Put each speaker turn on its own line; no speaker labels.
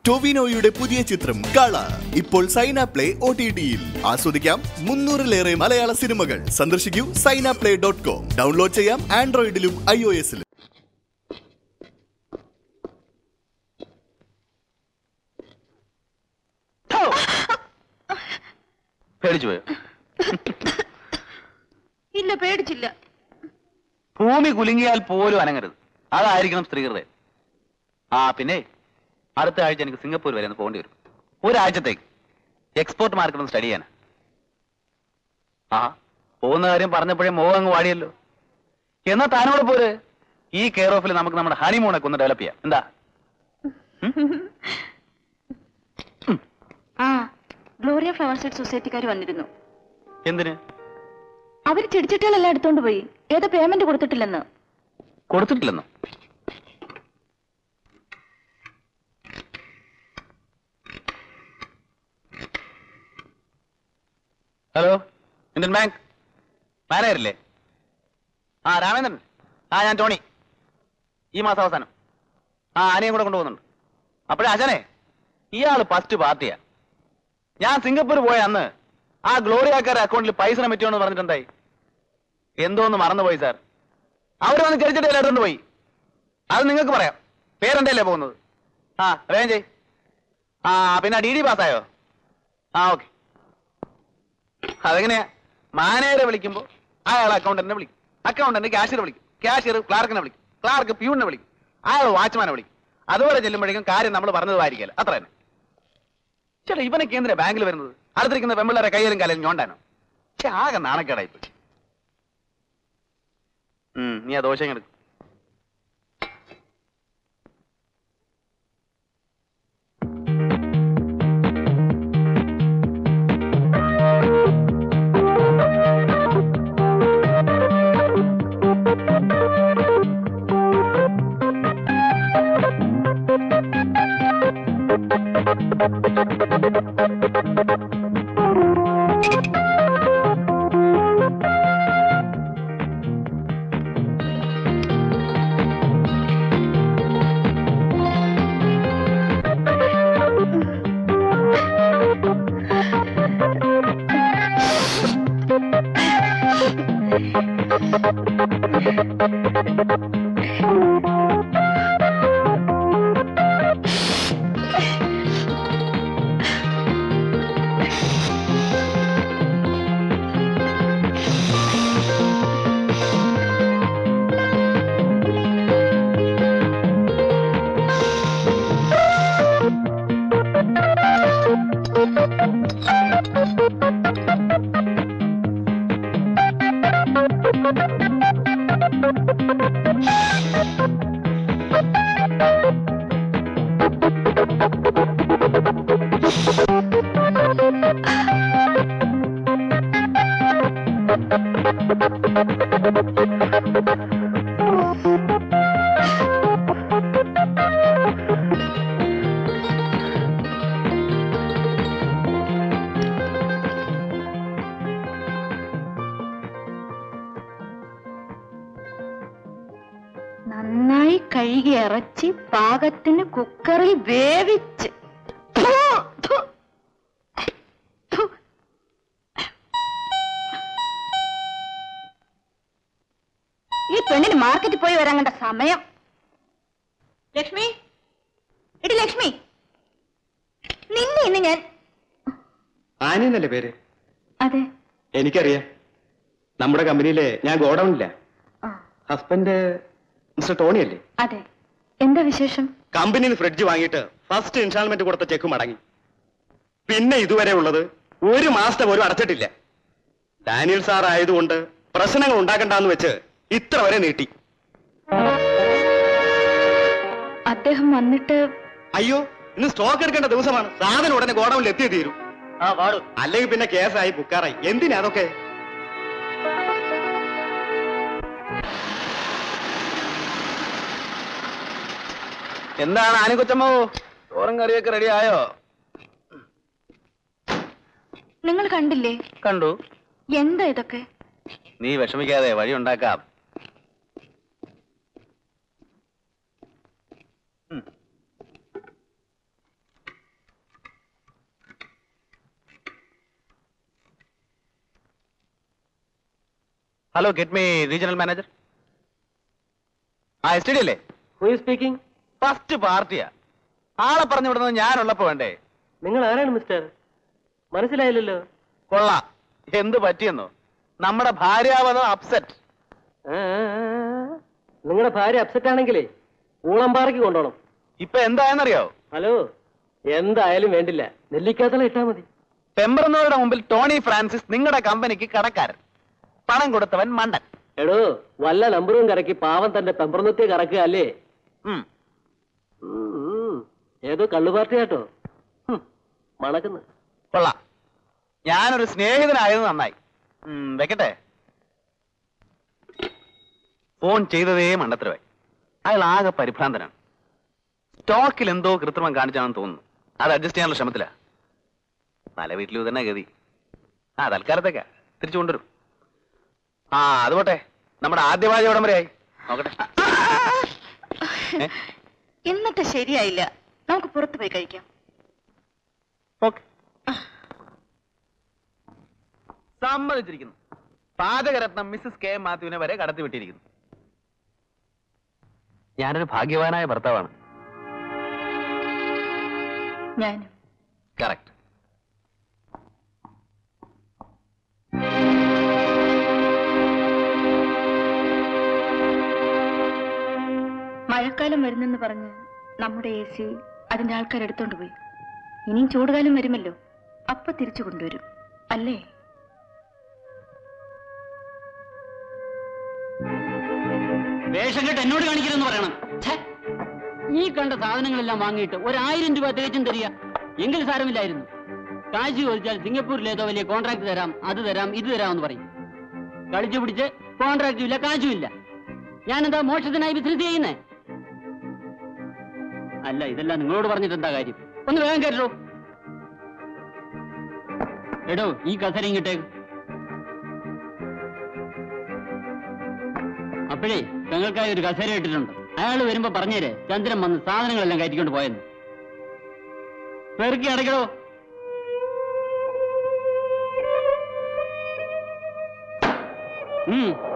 ടൊവിനോയുടെ പുതിയ ചിത്രം കള ഇപ്പോൾ സൈന പ്ലേ ഒ ടി ടിയിൽ ആസ്വദിക്കാം മുന്നൂറിലേറെ മലയാള സിനിമകൾ സന്ദർശിക്കൂ Saina play dot com download ചെയ്യാം ആൻഡ്രോയിഡിലും ഐ ഒ എസിലും
പേടിച്ചു പോയോ
ഇല്ല പേടിച്ചില്ല
ഭൂമി കുലുങ്ങിയാൽ പോലും അനങ്ങരുത് അതായിരിക്കണം സ്ത്രീകളുടെ ആ പിന്നെ അടുത്ത ആഴ്ച എനിക്ക് സിംഗപ്പൂർ വരെ ഒന്ന് പോകേണ്ടി വരും ഒരാഴ്ചത്തേക്ക് എക്സ്പോർട്ട് മാർക്കറ്റ് ഒന്ന് സ്റ്റഡി ചെയ്യാൻ ആ പോകുന്ന കാര്യം പറഞ്ഞപ്പോഴേ മോഹം അങ്ങ് വാടിയല്ലോ എന്നാ താനോട് പോര് ഈ കെയർ ഓഫിൽ നമുക്ക് നമ്മുടെ ഹണിമൂണൊക്കെ ഒന്ന് ഡെവലപ്പ് ചെയ്യാം എന്താ
ആ ഗ്ലോറിയ ഫ്ലവർ സെറ്റ് സൊസൈറ്റിക്കാർ വന്നിരുന്നു
എന്തിന്
അവർ ചെടിച്ചട്ടികളെല്ലാം എടുത്തോണ്ട് പോയി ഏതോ പേയ്മെന്റ് കൊടുത്തിട്ടില്ലെന്ന്
കൊടുത്തിട്ടില്ലെന്നോ ഹലോ ഇന്ത്യൻ ബാങ്ക് മാനേജറില്ലേ ആ രാമേന്ദ്രൻ ആ ഞാൻ ടോണി ഈ മാസം അവസാനം ആ ആനയും കൂടെ കൊണ്ടുപോകുന്നുണ്ട് അപ്പോഴേ അജനെ ഇയാള് ഫസ്റ്റ് പാർട്ടിയാ ഞാൻ സിംഗപ്പൂർ പോയ അന്ന് ആ ഗ്ലോറിയാക്കാരുടെ അക്കൗണ്ടിൽ പൈസ പറ്റുമെന്ന് പറഞ്ഞിട്ടുണ്ടായി എന്തോന്ന് മറന്നുപോയി സാർ അവർ വന്ന് ചെറിച്ചിട്ട് എടുത്തോണ്ട് പോയി അത് നിങ്ങൾക്ക് പറയാം പേരെന്റെ അല്ലേ പോകുന്നത് ആ വേഗം ചെയ് ആ പിന്നെ ഡി ഡി പാസ്സായോ ആ ഓക്കെ അതെങ്ങനെയാ മാനേജറെ വിളിക്കുമ്പോ അയാൾ അക്കൗണ്ടന്റിനെ വിളിക്കും അക്കൗണ്ടന്റ് ക്യാഷ്യറെ വിളിക്കും ക്യാഷ്യർ ക്ലാർക്കിനെ വിളിക്കും ക്ലാർക്ക് പ്യൂണിനെ വിളിക്കും അയാൾ വാച്ച്മാനെ വിളിക്കും അതുപോലെ ചെല്ലുമ്പോഴേക്കും കാര്യം നമ്മൾ പറഞ്ഞതായിരിക്കല്ല അത്ര തന്നെ ചേട്ടാ ഇവനൊക്കെ എന്തിനാ ബാങ്കിൽ വരുന്നത് അടുത്തിരിക്കുന്ന പെമ്പിള്ളേരെ കയ്യിലും കാലും ഞോണ്ടാനോ പക്ഷെ ആകെ നാണക്കേടായി പോയി ഉം, നീ ആ ദോശ എടുക്കും
നന്നായി കഴുകി ഇറച്ചി പാകത്തിന് കുക്കറിൽ വേവിച്ച് ഥു, ഥു. ഥു. ഈ പെണ്ണിന് മാർക്കറ്റിൽ പോയി വരാൻ കണ്ട സമയം ലക്ഷ്മി എടി ലക്ഷ്മി നിന്നെ ഇന്ന് ഞാൻ
ആനയെന്നല്ലേ പേര്
അതെ
എനിക്കറിയാം നമ്മുടെ കമ്പനിയിലെ ഞാൻ ഗോഡൌണില്ല
ആ,
ഹസ്ബൻഡ് മിസ്റ്റർ ടോണി അല്ലേ
അതെ എന്താ വിശേഷം
കമ്പനിയിൽ നിന്ന് ഫ്രിഡ്ജ് വാങ്ങിയിട്ട് ഫസ്റ്റ് ഇൻസ്റ്റാൾമെന്റ് കൊടുത്ത ചെക്ക് മടങ്ങി പിന്നെ ഇതുവരെ ഉള്ളത് ഒരു മാസത്തെ പോലും അടച്ചിട്ടില്ല ഡാനിയൽ സാർ ആയതുകൊണ്ട് പ്രശ്നങ്ങൾ ഉണ്ടാക്കണ്ടെന്ന് വെച്ച് ഇത്ര വരെ നീട്ടി
അദ്ദേഹം വന്നിട്ട്
അയ്യോ ഇന്ന് സ്റ്റോക്ക് എടുക്കേണ്ട ദിവസമാണ് സാധനം ഉടനെ ഗോഡൌണിൽ എത്തിയേ തീരും
ആ പാടും
അല്ലെങ്കിൽ പിന്നെ കേസായി ബുക്കാറായി എന്തിനാ അതൊക്കെ
എന്താണ് ആനക്കൊച്ചമ്മോ ചോറും കറിയൊക്കെ റെഡി ആയോ
നിങ്ങൾ കണ്ടില്ലേ
കണ്ടു
എന്താ ഇതൊക്കെ
നീ വിഷമിക്കാതെ വഴി ഉണ്ടാക്കാം ഉം. Hello get me regional manager ആ എസ് ടി അല്ലേ
ഹു സ്പീക്കിംഗ്
ഫസ്റ്റ് പാർട്ടിയാ ആളെ പറഞ്ഞു വിടുന്നത് ഞാനുള്ളപ്പോ വേണ്ടേ
നിങ്ങൾ ആരാണ് മിസ്റ്റർ മനസ്സിലായില്ലല്ലോ
കൊള്ളാം എന്ത് പറ്റിയെന്നോ നമ്മുടെ ഭാര്യാവതം അപ്സെറ്റ്
നിങ്ങളുടെ ഭാര്യ അപ്സെറ്റ് ആണെങ്കിലേ ഊളമ്പാറയ്ക്ക് കൊണ്ടോണം
ഇപ്പൊ എന്തായെന്നറിയോ
ഹലോ എന്തായാലും വേണ്ടില്ല നെല്ലിക്കാത്തല ഇട്ടാ മതി
പെമ്പറന്നവരുടെ മുമ്പിൽ ടോണി ഫ്രാൻസിസ് നിങ്ങളുടെ കമ്പനിക്ക് കടക്കാരൻ പണം കൊടുത്തവൻ മണ്ടൻ
എടോ വല്ല നമ്പറും കറക്കി പാവം തന്റെ പെമ്പറന്നത്തെ കറക്കുക അല്ലേ
ഉം.
ഉം, ഉം. ഏതോ കള്ളു പാർട്ടി കേട്ടോ മണക്കുന്നു
കൊള്ളാം ഞാനൊരു സ്നേഹിതനായത് നന്നായി ഉം, വെക്കട്ടെ ഫോൺ ചെയ്തതേ മണ്ടത്തരവായി അയാൾ ആകെ പരിഭ്രാന്തനാണ് സ്റ്റോക്കിൽ എന്തോ കൃത്രിമം കാണിച്ചാണെന്ന് തോന്നുന്നു അത് അഡ്ജസ്റ്റ് ചെയ്യാനുള്ള ശ്രമത്തിലാ പല വീട്ടിലും തന്നെ ഗതി ആ തൽക്കാലത്തേക്കാ തിരിച്ചു കൊണ്ടുവരും ആ അത് പോട്ടെ നമ്മുടെ ആദ്യ പാചകം എവിടം വരെയായി നോക്കട്ടെ ഏ?
ഇന്നത്തെ ശരിയായില്ല നമുക്ക് പുറത്തു പോയി കഴിക്കാം
ഓക്കെ സമ്മതിച്ചിരിക്കുന്നു പാചകരത്നം മിസ്സസ് കെ എം മാത്യുവിനെ വരെ കടത്തി വിട്ടിരിക്കുന്നു ഞാനൊരു ഭാഗ്യവാനായ ഭർത്താവാണ്
ഞാനും
കറക്റ്റ്
മഴക്കാലം വരുന്നെന്ന് പറഞ്ഞ് നമ്മുടെ എ സി അതിന്റെ ആൾക്കാർ എടുത്തോണ്ട് പോയി ഇനിയും ചൂടുകാലം വരുമല്ലോ അപ്പൊ തിരിച്ചു കൊണ്ടുവരും അല്ലേ
വേഷം കെട്ട് എന്നോട് കാണിക്കരുതെന്ന് പറയണം ഛേ, ഈ കണ്ട സാധനങ്ങളെല്ലാം വാങ്ങിയിട്ട് ഒരായിരം രൂപ തികച്ചും തരിക എങ്കിൽ സാരമില്ലായിരുന്നു കാശ് ചോദിച്ചാൽ സിംഗപ്പൂരിൽ ഏതോ വലിയ കോൺട്രാക്ട് തരാം അത് തരാം ഇത് തരാമെന്ന് പറയും കളിച്ചു പിടിച്ച് കോൺട്രാക്റ്റും ഇല്ല കാശും ഇല്ല ഞാനെന്താ മോക്ഷത്തിനായി ബിസിനസ് ചെയ്യുന്നേ അല്ല ഇതെല്ലാം നിങ്ങളോട് പറഞ്ഞിട്ട് എന്താ കാര്യം ഒന്ന് വേഗം കേട്ടോ എടോ ഈ കസര ഇങ്ങോട്ടേക്ക് അപ്പോഴേ പെങ്ങൾക്കായി ഒരു കസേര ഇട്ടിട്ടുണ്ട് അയാൾ വരുമ്പോ പറഞ്ഞേരെ ചന്ദ്രൻ വന്ന് സാധനങ്ങളെല്ലാം കയറ്റിക്കൊണ്ട് പോയെന്ന് പെറുക്കി അടയ്ക്കടോ ഉം